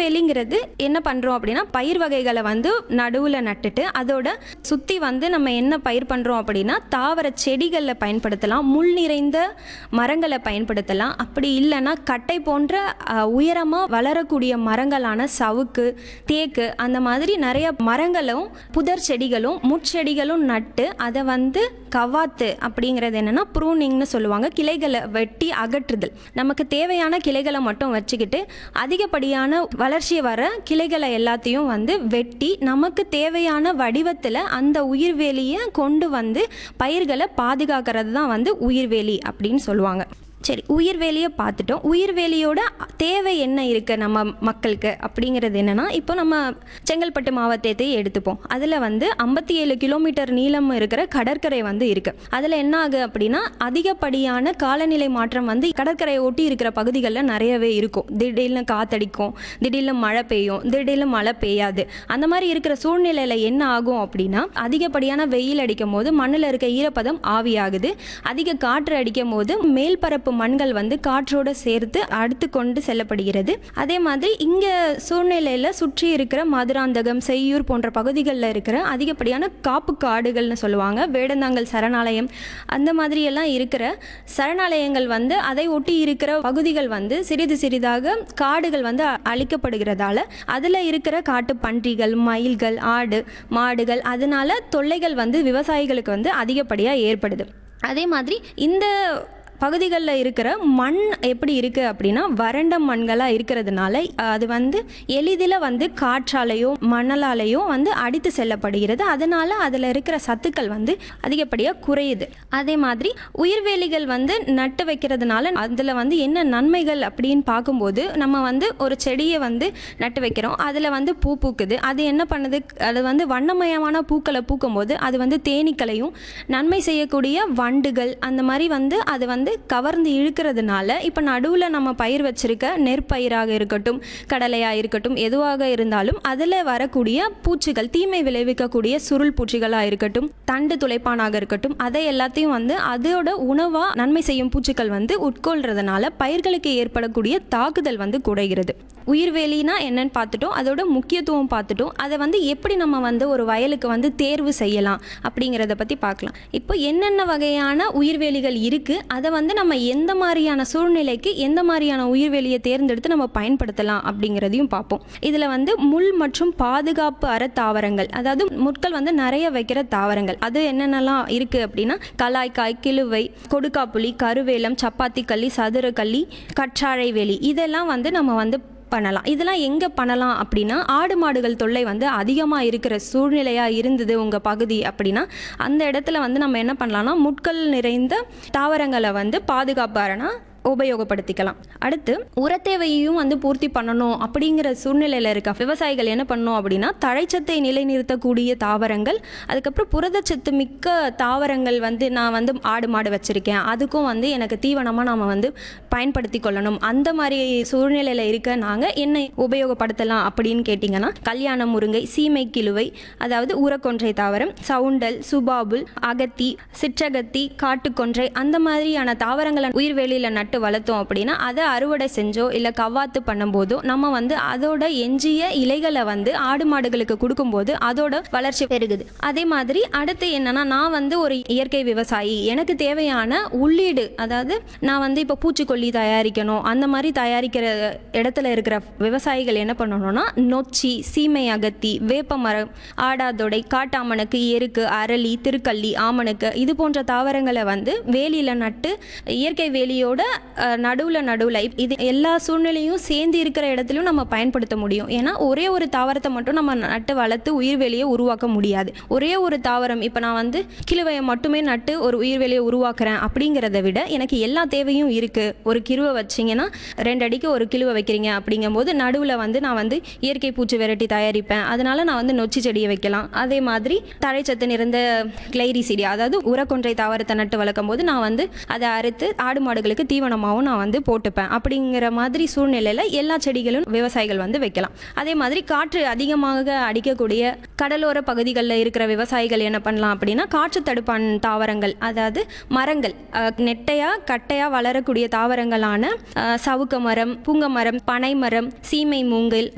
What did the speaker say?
உயிர்வேலிங்கிறது என்ன பண்ணுறோம் அப்படின்னா பயிர் வகைகளை வந்து நடுவில் நட்டுட்டு அதோட சுற்றி வந்து நம்ம என்ன பயிர் பண்ணுறோம் அப்படின்னா தாவர செடிகளில் பயன்படுத்தலாம் முள் நிறைந்த மரங்களை பயன்படுத்தலாம் அப்படி இல்லைன்னா கட்டை போன்ற உயரமாக வளரக்கூடிய மரங்களான சவுக்கு தேக்கு அந்த மாதிரி நிறைய மரங்களும் புதர் செடிகளும் முட்செடிகளும் நட்டு அதை வந்து கவாத்து அப்படிங்கிறது என்னென்னா ப்ரூனிங்னு சொல்லுவாங்க கிளைகளை வெட்டி அகற்றுதல் நமக்கு தேவையான கிளைகளை மட்டும் வச்சுக்கிட்டு அதிகப்படியான வளர்ச்சி வர கிளைகளை எல்லாத்தையும் வந்து வெட்டி நமக்கு தேவையான வடிவத்தில் அந்த உயிர்வேலியை கொண்டு வந்து பயிர்களை பாதுகாக்கிறது தான் வந்து உயிர்வேலி அப்படின்னு சொல்லுவாங்க சரி உயிர்வேலியை பார்த்துட்டோம் உயிர்வேலியோட தேவை என்ன இருக்குது நம்ம மக்களுக்கு அப்படிங்கிறது என்னென்னா இப்போ நம்ம செங்கல்பட்டு மாவட்டத்தை எடுத்துப்போம் அதில் வந்து ஐம்பத்தி ஏழு கிலோமீட்டர் நீளம் இருக்கிற கடற்கரை வந்து இருக்குது அதில் என்ன ஆகு அப்படின்னா அதிகப்படியான காலநிலை மாற்றம் வந்து கடற்கரையை ஒட்டி இருக்கிற பகுதிகளில் நிறையவே இருக்கும் திடீர்னு காத்தடிக்கும் திடீர்னு மழை பெய்யும் திடீர்னு மழை பெய்யாது அந்த மாதிரி இருக்கிற சூழ்நிலையில் என்ன ஆகும் அப்படின்னா அதிகப்படியான வெயில் அடிக்கும் போது மண்ணில் இருக்க ஈரப்பதம் ஆவியாகுது அதிக காற்று அடிக்கும் போது மேல்பரப்பு மண்கள் வந்து காற்றோட சேர்த்து அடுத்து கொண்டு செல்லப்படுகிறது அதே மாதிரி இங்கே சூழ்நிலையில் சுற்றி இருக்கிற மதுராந்தகம் செய்யூர் போன்ற பகுதிகளில் இருக்கிற அதிகப்படியான காப்பு காடுகள்னு சொல்லுவாங்க வேடந்தாங்கல் சரணாலயம் அந்த மாதிரி எல்லாம் இருக்கிற சரணாலயங்கள் வந்து அதை ஒட்டி இருக்கிற பகுதிகள் வந்து சிறிது சிறிதாக காடுகள் வந்து அ- அழிக்கப்படுகிறதால அதில் இருக்கிற காட்டு பன்றிகள் மயில்கள் ஆடு மாடுகள் அதனால தொல்லைகள் வந்து விவசாயிகளுக்கு வந்து அதிகப்படியாக ஏற்படுது அதே மாதிரி இந்த பகுதிகளில் இருக்கிற மண் எப்படி இருக்குது அப்படின்னா வறண்ட மண்களாக இருக்கிறதுனால அஹ், அது வந்து எளிதில் வந்து காற்றாலையோ மணலாலேயோ வந்து அடித்து செல்லப்படுகிறது அதனால அதில் இருக்கிற சத்துக்கள் வந்து அதிகப்படியாக குறையுது அதே மாதிரி உயிர்வேலிகள் வந்து நட்டு வைக்கிறதுனால அதில் வந்து என்ன நன்மைகள் அப்படின்னு பார்க்கும்போது நம்ம வந்து ஒரு செடியை வந்து நட்டு வைக்கிறோம் அதில் வந்து பூ பூக்குது அது என்ன பண்ணுது அது வந்து வண்ணமயமான பூக்களை பூக்கும்போது அது வந்து தேனீக்களையும் நன்மை செய்யக்கூடிய வண்டுகள் அந்த மாதிரி வந்து அது வந்து கவர்ந்து இழுக்கிறதுனால இப்போ நடுவில் நம்ம பயிர் வச்சிருக்க நெற்பயிராக இருக்கட்டும் கடலையாக இருக்கட்டும் எதுவாக இருந்தாலும் அதில் வரக்கூடிய பூச்சிகள் தீமை விளைவிக்கக்கூடிய சுருள் பூச்சிகளாக இருக்கட்டும் தண்டு துளைப்பானாக இருக்கட்டும் அதை எல்லாத்தையும் வந்து அதோட உணவாக நன்மை செய்யும் பூச்சிகள் வந்து உட்கொள்றதுனால பயிர்களுக்கு ஏற்படக்கூடிய தாக்குதல் வந்து குறைகிறது உயிர்வேலினா என்னன்னு பார்த்துட்டோம் அதோட முக்கியத்துவம் பார்த்துட்டோம் அதை வந்து எப்படி நம்ம வந்து ஒரு வயலுக்கு வந்து தேர்வு செய்யலாம் அப்படிங்கிறத பற்றி பார்க்கலாம் இப்போ என்னென்ன வகையான உயிர்வேலிகள் இருக்குது அதை வந்து நம்ம எந்த மாதிரியான சூழ்நிலைக்கு எந்த மாதிரியான உயிர்வேலியை தேர்ந்தெடுத்து நம்ம பயன்படுத்தலாம் அப்படிங்கிறதையும் பார்ப்போம் இதில் வந்து முள் மற்றும் பாதுகாப்பு அற தாவரங்கள் அதாவது முட்கள் வந்து நிறைய வைக்கிற தாவரங்கள் அது என்னென்னலாம் இருக்குது அப்படின்னா கலாய்க்காய் கிழுவை கொடுக்காப்புளி கருவேலம் சப்பாத்தி கள்ளி சதுரக்கள்ளி கற்றாழை வேலி இதெல்லாம் வந்து நம்ம வந்து பண்ணலாம் இதெல்லாம் எங்கே பண்ணலாம் அப்படின்னா ஆடு மாடுகள் தொல்லை வந்து அதிகமாக இருக்கிற சூழ்நிலையாக இருந்தது உங்கள் பகுதி அப்படின்னா அந்த இடத்துல வந்து நம்ம என்ன பண்ணலாம்னா முட்கள் நிறைந்த தாவரங்களை வந்து பாதுகாப்பாரனா உபயோகப்படுத்திக்கலாம் அடுத்து உரத்தேவையையும் வந்து பூர்த்தி பண்ணணும் அப்படிங்கிற சூழ்நிலையில் இருக்க விவசாயிகள் என்ன பண்ணணும் அப்படின்னா தழைச்சத்தை நிலைநிறுத்தக்கூடிய தாவரங்கள் அதுக்கப்புறம் புரதச்சத்து மிக்க தாவரங்கள் வந்து நான் வந்து ஆடு மாடு வச்சுருக்கேன் அதுக்கும் வந்து எனக்கு தீவனமாக நாம் வந்து பயன்படுத்தி கொள்ளணும் அந்த மாதிரி சூழ்நிலையில் இருக்க நாங்கள் என்ன உபயோகப்படுத்தலாம் அப்படின்னு கேட்டிங்கன்னா கல்யாண முருங்கை சீமை கிழுவை அதாவது ஊரக்கொன்றை தாவரம் சவுண்டல் சுபாபுல் அகத்தி சிற்றகத்தி காட்டுக்கொன்றை அந்த மாதிரியான தாவரங்களை உயிர்வேலியில் நட்டு வளர்த்தோம் அப்படின்னா அதை அறுவடை செஞ்சோ இல்லை கவாத்து பண்ணும்போதோ நம்ம வந்து அதோட எஞ்சிய இலைகளை வந்து ஆடு மாடுகளுக்கு கொடுக்கும்போது அதோட வளர்ச்சி பெருகுது அதே மாதிரி அடுத்து என்னன்னா நான் வந்து ஒரு இயற்கை விவசாயி எனக்கு தேவையான உள்ளீடு அதாவது நான் வந்து இப்போ பூச்சிக்கொல்லி தயாரிக்கணும் அந்த மாதிரி தயாரிக்கிற இடத்துல இருக்கிற விவசாயிகள் என்ன பண்ணணும்னா நொச்சி சீமை அகத்தி வேப்ப மரம் ஆடாதொடை காட்டாமணக்கு எருக்கு அரளி திருக்கள்ளி ஆமணக்கு இது போன்ற தாவரங்களை வந்து வேலியில் நட்டு இயற்கை வேலியோட நடுவில் நடுவில் இது எல்லா சூழ்நிலையும் சேர்ந்து இருக்கிற இடத்துலையும் நம்ம பயன்படுத்த முடியும் ஏன்னா ஒரே ஒரு தாவரத்தை மட்டும் நம்ம நட்டு வளர்த்து உயிர்வேலியை உருவாக்க முடியாது ஒரே ஒரு தாவரம் இப்போ நான் வந்து கிழுவையை மட்டுமே நட்டு ஒரு உயிர்வேலியை உருவாக்குறேன் அப்படிங்கிறத விட எனக்கு எல்லா தேவையும் இருக்குது ஒரு கிருவை வச்சிங்கன்னா ரெண்டு அடிக்கு ஒரு கிழுவை வைக்கிறீங்க அப்படிங்கும்போது நடுவில் வந்து நான் வந்து இயற்கை பூச்சி வெரைட்டி தயாரிப்பேன் அதனால நான் வந்து நொச்சி செடியை வைக்கலாம் அதே மாதிரி தழைச்சத்து நிறைந்த கிளைரி செடி அதாவது உரக்கொன்றை தாவரத்தை நட்டு வளர்க்கும் போது நான் வந்து அதை அறுத்து ஆடு மாடுகளுக்கு தீவனமாகவும் நான் வந்து போட்டுப்பேன் அப்படிங்கிற மாதிரி சூழ்நிலையில் எல்லா செடிகளும் விவசாயிகள் வந்து வைக்கலாம் அதே மாதிரி காற்று அதிகமாக அடிக்கக்கூடிய கடலோர பகுதிகளில் இருக்கிற விவசாயிகள் என்ன பண்ணலாம் அப்படின்னா காற்று தடுப்பான் தாவரங்கள் அதாவது மரங்கள் அஹ், நெட்டையா கட்டையா வளரக்கூடிய தாவரங்களான அஹ், சவுக்க மரம் பூங்க மரம் பனை மரம் சீமை மூங்கில்